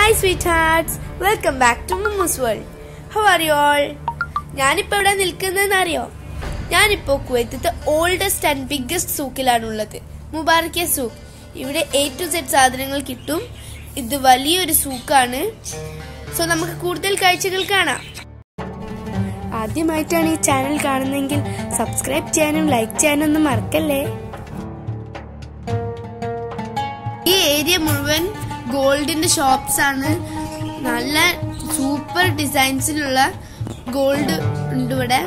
Hi sweet hearts welcome back to Mammu's world how are you all ഞാനിപ്പോൾ ഇവിടെ നിൽക്കുന്നതെന്ന് അറിയോ ഞാനിപ്പോൾ കുവൈത്തത്തെ ഓൾഡസ്റ്റ് ആൻഡ് ബിഗ്ഗസ്റ്റ് സൂക്കിലാണുള്ളത് മുബാറക്കിയ സൂക്ക് ഇവിടെ എ ടു സെഡ് സാധനങ്ങൾ കിട്ടും ഇത് വലിയൊരു സൂക്കാണ് സോ നമുക്ക് കൂടുതൽ കാഴ്ചകൾ കാണാം ആദ്യമായിട്ടാണ് ഈ ചാനൽ കാണുന്നതെങ്കിൽ സബ്സ്ക്രൈബ് ചെയ്യാനും ലൈക്ക് ചെയ്യാനും ഒന്നും മറക്കല്ലേ ഈ ഏരിയ മുഴുവൻ ഗോൾഡിന്റെ ഷോപ്സ് ആണ് നല്ല സൂപ്പർ ഡിസൈൻസിലുള്ള ഗോൾഡ് ഉണ്ട് ഇവിടെ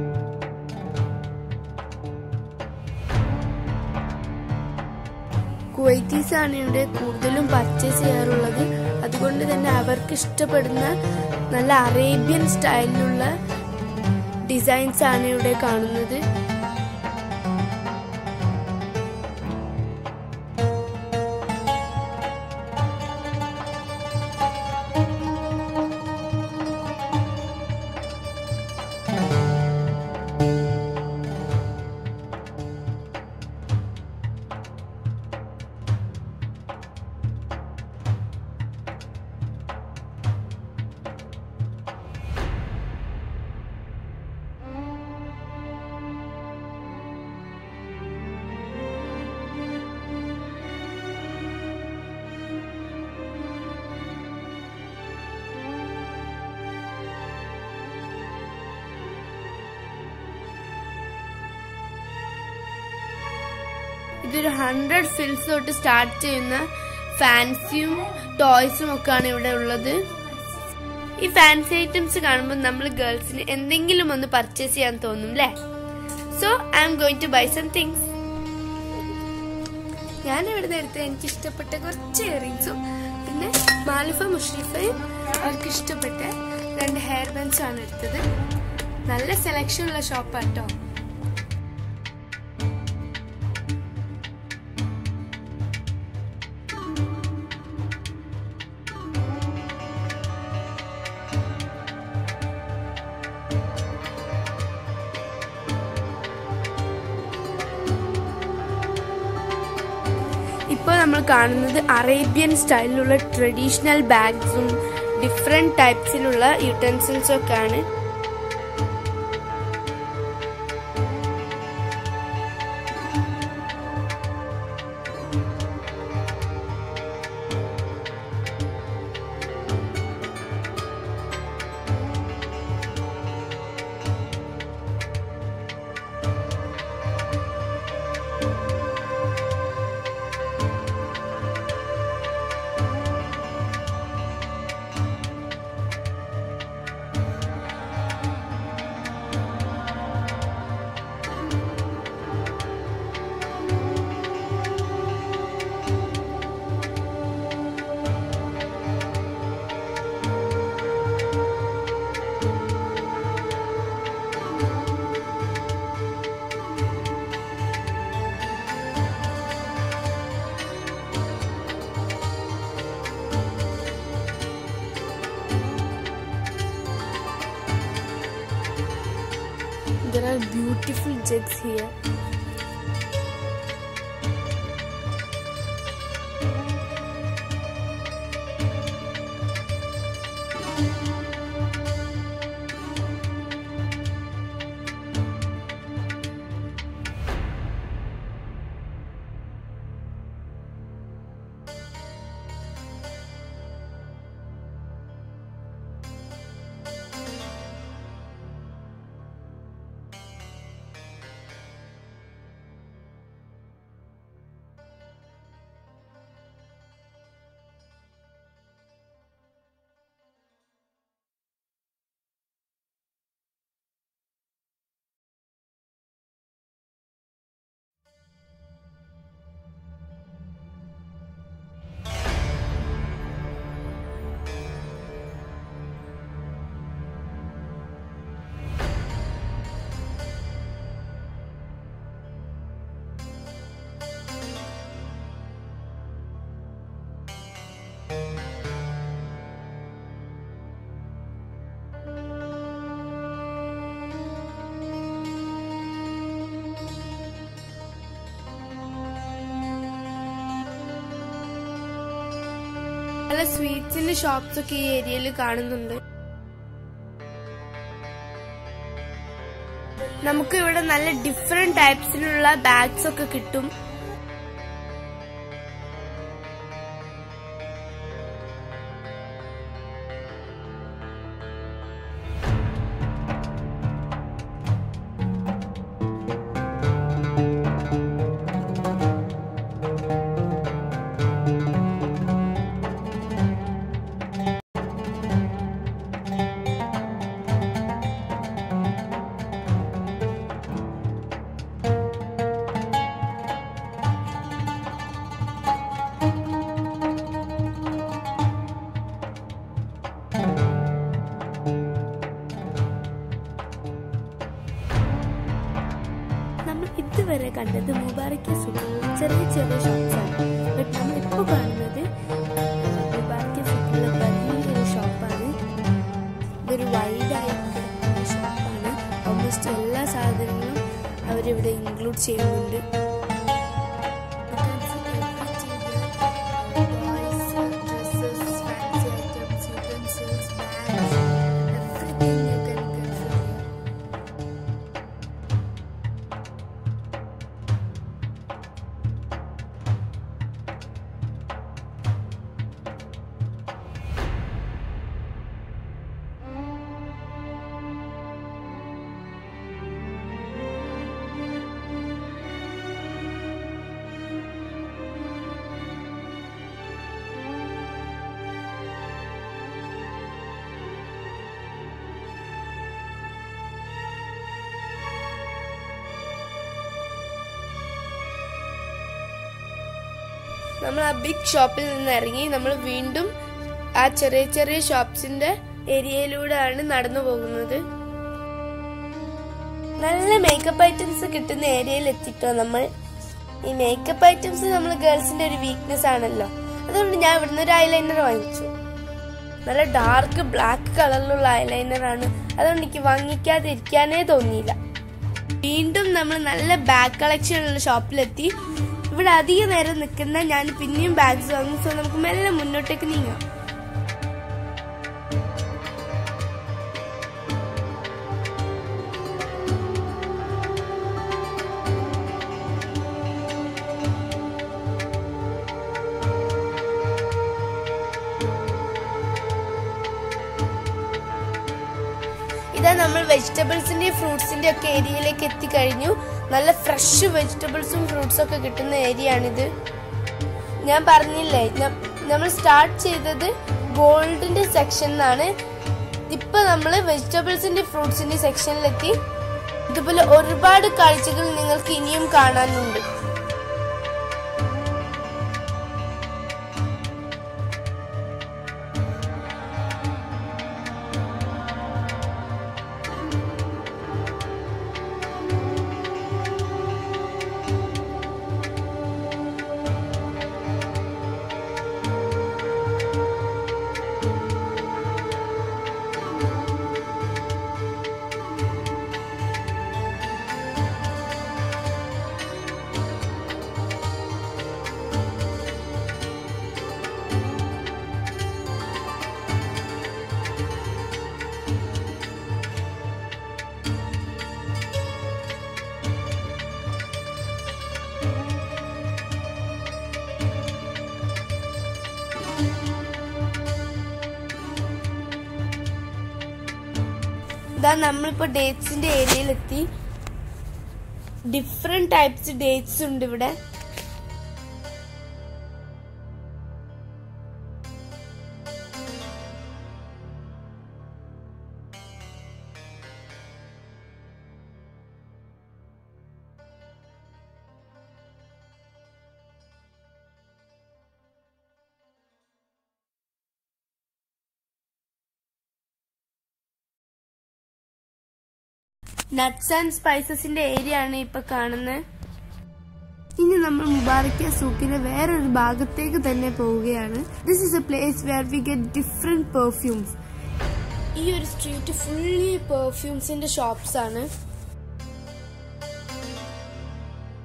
കുവൈത്തീസ് ആണ് ഇവിടെ കൂടുതലും പർച്ചേസ് ചെയ്യാറുള്ളത് അതുകൊണ്ട് തന്നെ അവർക്ക് ഇഷ്ടപ്പെടുന്ന നല്ല അറേബ്യൻ സ്റ്റൈലിലുള്ള ഡിസൈൻസ് ആണ് ഇവിടെ കാണുന്നത് ഇതൊരു ഹൺഡ്രഡ് ഫിൽസ് തൊട്ട് സ്റ്റാർട്ട് ചെയ്യുന്ന ഫാൻസിയും ടോയ്സും ഒക്കെയാണ് ഇവിടെ ഉള്ളത് ഈ ഫാൻസി ഐറ്റംസ് കാണുമ്പോൾ നമ്മൾ ഗേൾസിന് എന്തെങ്കിലും ഒന്ന് പർച്ചേസ് ചെയ്യാൻ തോന്നും അല്ലേ so I'm going to buy some things ഞാൻ ഇവിടെ എടുത്ത് എനിക്ക് ഇഷ്ടപ്പെട്ട കുറച്ച് ഇയറിങ്സും പിന്നെ മാലിഫ മുഷ്രിഫയും അവർക്ക് ഇഷ്ടപ്പെട്ട രണ്ട് ഹെയർ ബാൻഡ്സും ആണ് എടുത്തത് നല്ല സെലക്ഷൻ ഉള്ള ഷോപ്പാട്ടോ ഇപ്പോൾ നമ്മൾ കാണുന്നത് അറേബ്യൻ സ്റ്റൈലിലുള്ള ട്രഡീഷണൽ ബാഗ്സും ഡിഫറെന്റ് ടൈപ്സിലുള്ള യുട്ടൻസിൽസും ഒക്കെയാണ് There are beautiful jugs here. നല്ല സ്വീറ്റ്സിന്റെ ഷോപ്സ് ഒക്കെ ഈ ഏരിയയിൽ കാണുന്നുണ്ട് നമുക്ക് ഇവിടെ നല്ല ഡിഫറെന്റ് ടൈപ്സിലുള്ള ബാഗ്സ് ഒക്കെ കിട്ടും നമ്മൾ ഇതുവരെ കണ്ടത് മുബാറയ്ക്ക് സുഖമുള്ള ചെറിയ ചെറിയ ഷോപ്സ് ആണ് ബട്ട് നമ്മൾ ഇപ്പോൾ കാണുന്നത് മുബാറയ്ക്ക് സുഖമുള്ള വലിയൊരു ഷോപ്പാണ് ഇതൊരു വൈഡ് ആയിട്ടുള്ള ഷോപ്പാണ് ഓൾമോസ്റ്റ് എല്ലാ സാധനങ്ങളും അവരിവിടെ ഇൻക്ലൂഡ് ചെയ്യുന്നുണ്ട് Everything you can get from here. നമ്മൾ ആ ബിഗ് ഷോപ്പിൽ നിന്ന് ഇറങ്ങി നമ്മൾ വീണ്ടും ആ ചെറിയ ചെറിയ ഷോപ്സിന്റെ ഏരിയയിലൂടെയാണ് നടന്നു പോകുന്നത് നല്ല മേക്കപ്പ് ഐറ്റംസ് കിട്ടുന്ന ഏരിയയിൽ എത്തിട്ടോ നമ്മൾ ഈ മേക്കപ്പ് ഐറ്റംസ് നമ്മൾ ഗേൾസിന്റെ ഒരു വീക്ക്നെസ് ആണല്ലോ അതുകൊണ്ട് ഞാൻ ഇവിടുന്ന് ഒരു ഐലൈനർ വാങ്ങിച്ചു നല്ല ഡാർക്ക് ബ്ലാക്ക് കളറിലുള്ള ഐലൈനർ ആണ് അതുകൊണ്ട് എനിക്ക് വാങ്ങിക്കാതെ ഇരിക്കാനേ തോന്നിയില്ല വീണ്ടും നമ്മൾ നല്ല ബാഗ് കളക്ഷൻ ഉള്ള ഷോപ്പിലെത്തി ഇവിടെ അധിക നേരം നിൽക്കുന്ന ഞാൻ പിന്നെയും ബാഗ്സ് വാങ്ങും സോ നമുക്ക് മെല്ലെ മുന്നോട്ടേക്ക് നീങ്ങാം ഇതാ നമ്മൾ വെജിറ്റബിൾസിന്റെ ഫ്രൂട്ട്സിന്റെ ഒക്കെ ഏരിയയിലേക്ക് എത്തിക്കഴിഞ്ഞു നല്ല ഫ്രഷ് വെജിറ്റബിൾസും ഫ്രൂട്ട്സും ഒക്കെ കിട്ടുന്ന ഏരിയ ആണിത് ഞാൻ പറഞ്ഞില്ലേ ന- നമ്മൾ സ്റ്റാർട്ട് ചെയ്തത് ഗോൾഡിന്റെ സെക്ഷനിലാണ് ഇപ്പൊ നമ്മൾ വെജിറ്റബിൾസിന്റെ ഫ്രൂട്ട്സിന്റെ സെക്ഷനിലെത്തി ഇതുപോലെ ഒരുപാട് കാഴ്ചകൾ നിങ്ങൾക്ക് ഇനിയും കാണാനുണ്ട് ഇതാ നമ്മളിപ്പോ ഡേറ്റ്സിന്റെ ഏരിയയിലെത്തി ഡിഫറെന്റ് ടൈപ്സ് ഡേറ്റ്സ് ഉണ്ട് ഇവിടെ നട്ട്സ് ആൻഡ് സ്പൈസസിന്റെ ഏരിയ ആണ് ഇപ്പൊ കാണുന്നത് ഇനി നമ്മൾ മുബാറക്ക സൂക്കിന്റെ വേറൊരു ഭാഗത്തേക്ക് തന്നെ പോവുകയാണ് this is a place where we get different perfumes ഈ ഒരു സ്ട്രീറ്റ് ഫുള്ളി പെർഫ്യൂംസിന്റെ ഷോപ്സ് ആണ്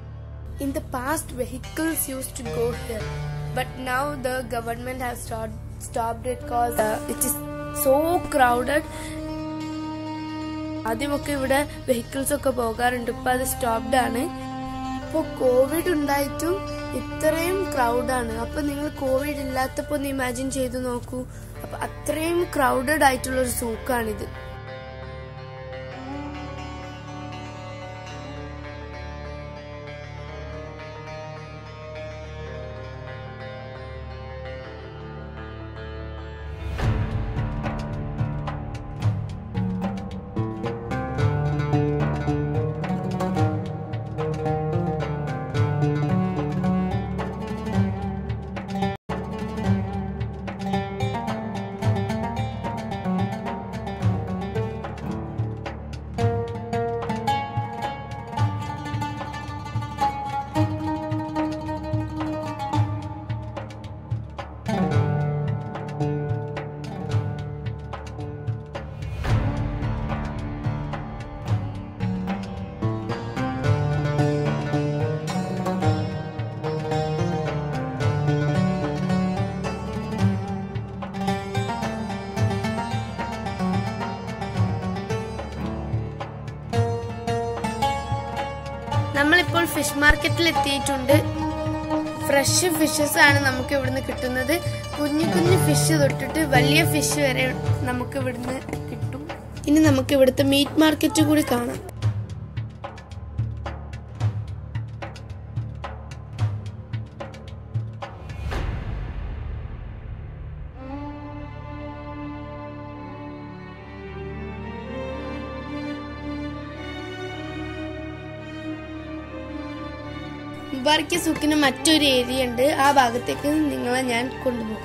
In the past, vehicles used to go here, but now the government has started stopped it cause uh, it is so crowded ആദ്യമൊക്കെ ഇവിടെ vehicles ഒക്കെ പോകാറുണ്ട് ഇപ്പൊ അത് സ്റ്റോപ്ഡ് ആണ് ഇപ്പോൾ കോവിഡ് ഉണ്ടായിട്ടും ഇത്രയും ക്രൗഡാണ് അപ്പൊ നിങ്ങൾ കോവിഡ് ഇല്ലാത്തപ്പോ ഒന്ന് ഇമാജിൻ ചെയ്ത് നോക്കൂ അപ്പൊ അത്രയും ക്രൗഡഡ് ആയിട്ടുള്ള ഒരു സൂക്കാണിത് നമ്മളിപ്പോൾ ഫിഷ് മാർക്കറ്റിൽ എത്തിയിട്ടുണ്ട് ഫ്രഷ് ഫിഷസ് ആണ് നമുക്ക് ഇവിടുന്ന് കിട്ടുന്നത് കുഞ്ഞു കുഞ്ഞു ഫിഷ് തൊട്ടിട്ട് വലിയ ഫിഷ് വരെ നമുക്ക് ഇവിടുന്ന് കിട്ടും ഇനി നമുക്ക് ഇവിടുത്തെ മീറ്റ് മാർക്കറ്റ് കൂടി കാണാം മുബാറക്ക് സുക്കിന് മറ്റൊരു ഏരിയ ഉണ്ട് ആ ഭാഗത്തേക്ക് നിങ്ങളെ ഞാൻ കൊണ്ടുപോകും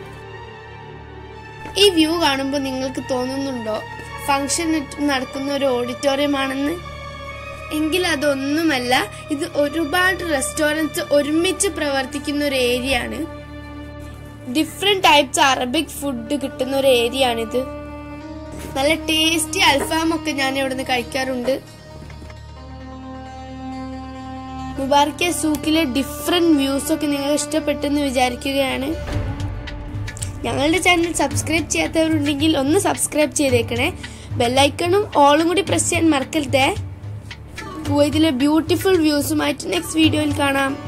ഈ വ്യൂ കാണുമ്പോൾ നിങ്ങൾക്ക് തോന്നുന്നുണ്ടോ ഫംഗ്ഷൻ നടക്കുന്ന ഒരു ഓഡിറ്റോറിയം ആണെന്ന് എങ്കിൽ അതൊന്നുമല്ല ഇത് ഒരുപാട് റെസ്റ്റോറൻറ്റ്സ് ഒരുമിച്ച് പ്രവർത്തിക്കുന്ന ഒരു ഏരിയ ആണ് ഡിഫറെന്റ് ടൈപ്സ് അറബിക് ഫുഡ് കിട്ടുന്ന ഒരു ഏരിയ ആണിത് നല്ല ടേസ്റ്റി അൽഫാം ഒക്കെ ഞാൻ ഇവിടുന്ന് കഴിക്കാറുണ്ട് മുബാർക്കെ സൂക്കിലെ ഡിഫറെന്റ് വ്യൂസ് ഒക്കെ നിങ്ങൾക്ക് ഇഷ്ടപ്പെട്ടെന്ന് വിചാരിക്കുകയാണ് ഞങ്ങളുടെ ചാനൽ സബ്സ്ക്രൈബ് ചെയ്യാത്തവരുണ്ടെങ്കിൽ ഒന്ന് സബ്സ്ക്രൈബ് ചെയ്തേക്കണേ ബെല്ലൈക്കണും ഓളും കൂടി പ്രസ് ചെയ്യാൻ മറക്കരുതേ കുവൈത്തിലെ ബ്യൂട്ടിഫുൾ വ്യൂസുമായിട്ട് നെക്സ്റ്റ് വീഡിയോയിൽ കാണാം